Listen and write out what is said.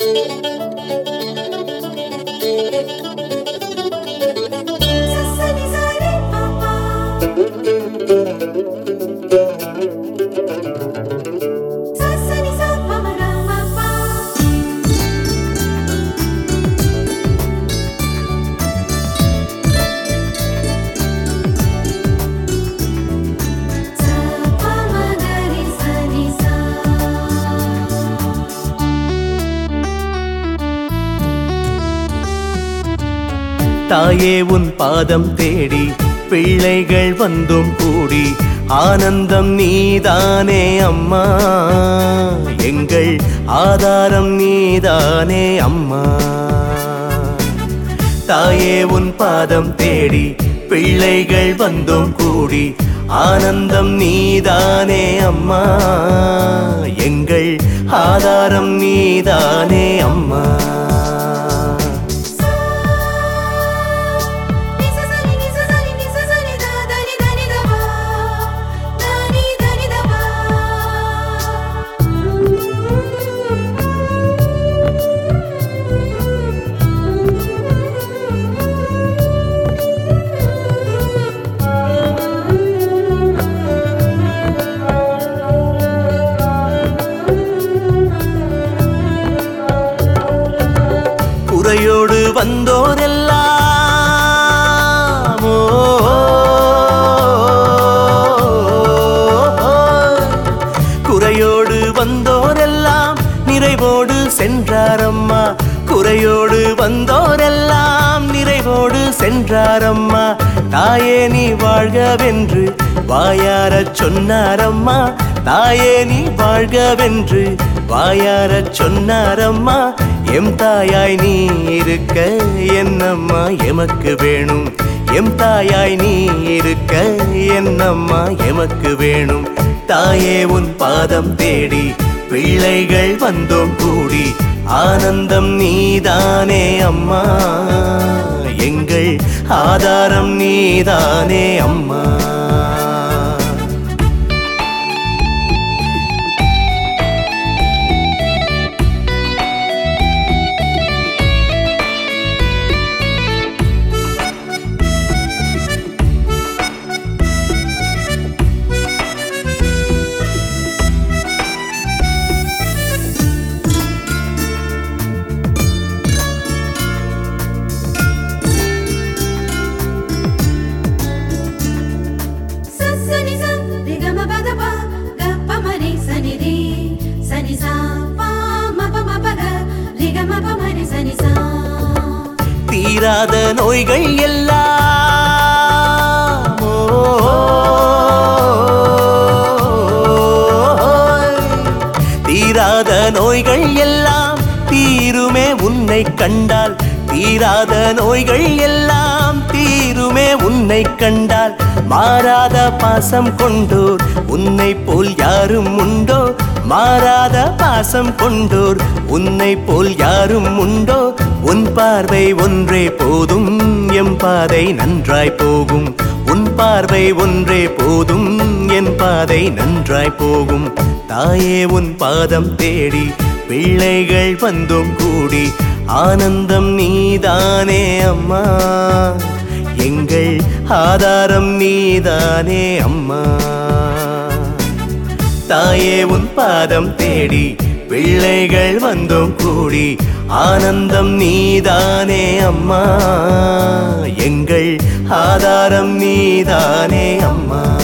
சசனி sorry பாப்பா சசனி சா பமரா பாப்பா சா பமகரி சனி சா தாயே உன் பாதம் தேடி பிள்ளைகள் வந்தும் கூடி ஆனந்தம் நீதானே அம்மா எங்கள் ஆதாரம் நீதானே அம்மா தாயே உன் பாதம் தேடி பிள்ளைகள் வந்தும் கூடி ஆனந்தம் நீதானே அம்மா எங்கள் ஆதாரம் நீதானே அம்மா ni sa sa ni ni sa sa ni ni sa sa ni da da ni da ni da ba da ni da ni da ba குறையோடு வந்தோரெல்லாம் ஓ, குறையோடு வந்தோரெல்லாம் நிறைவோடு சென்றாரம்மா குறையோடு வந்தோரெல்லாம் நிறைவோடு சென்றாரம்மா தாயே நீ வாழ்கவென்று வாயாரச் சொன்னாரம்மா தாயே நீ வாழ்கவென்று வாயாரச் சொன்னாரம்மா எம் தாயாய் நீ இருக்க என்னம்மா எமக்கு வேணும் எம் தாயாய் நீ இருக்க என்னம்மா எமக்கு வேணும் தாயே உன் பாதம் தேடி பிள்ளைகள் வந்தோம் கூடி ஆனந்தம் நீதானே அம்மா எங்கள் ஆதாரம் நீதானே அம்மா சசனி சா ரி க ம ப த ப க ப ம ரி சனி ரி சனி சா ப ம ப ம ப க ரி க ம ப ம ரி சனி சா தீராத நோய்கள் எல்லாம் ஓ, தீராத நோய்கள் எல்லாம் தீருமே உன்னை கண்டால் தீராத நோய்கள் எல்லாம் தீருமே உன்னை கண்டால் மாறாத பாசம் கொண்டோர் உன்னை போல் யாரும் உண்டோ மாறாத பாசம் கொண்டோர் உன்னை போல் யாரும் உண்டோ உன் பார்வை ஒன்றே போதும் எம் பாதை நன்றாய் போகும் உன் பார்வை ஒன்றே போதும் என் பாதை நன்றாய் போகும் தாயே உன் பாதம் தேடி பிள்ளைகள் வந்தோம் கூடி ஆனந்தம் நீதானே அம்மா எங்கள் ஆதாரம் நீதானே அம்மா தாயே உன் பாதம் தேடி பிள்ளைகள் வந்தோம் கூடி ஆனந்தம் நீதானே அம்மா எங்கள் ஆதாரம் நீதானே அம்மா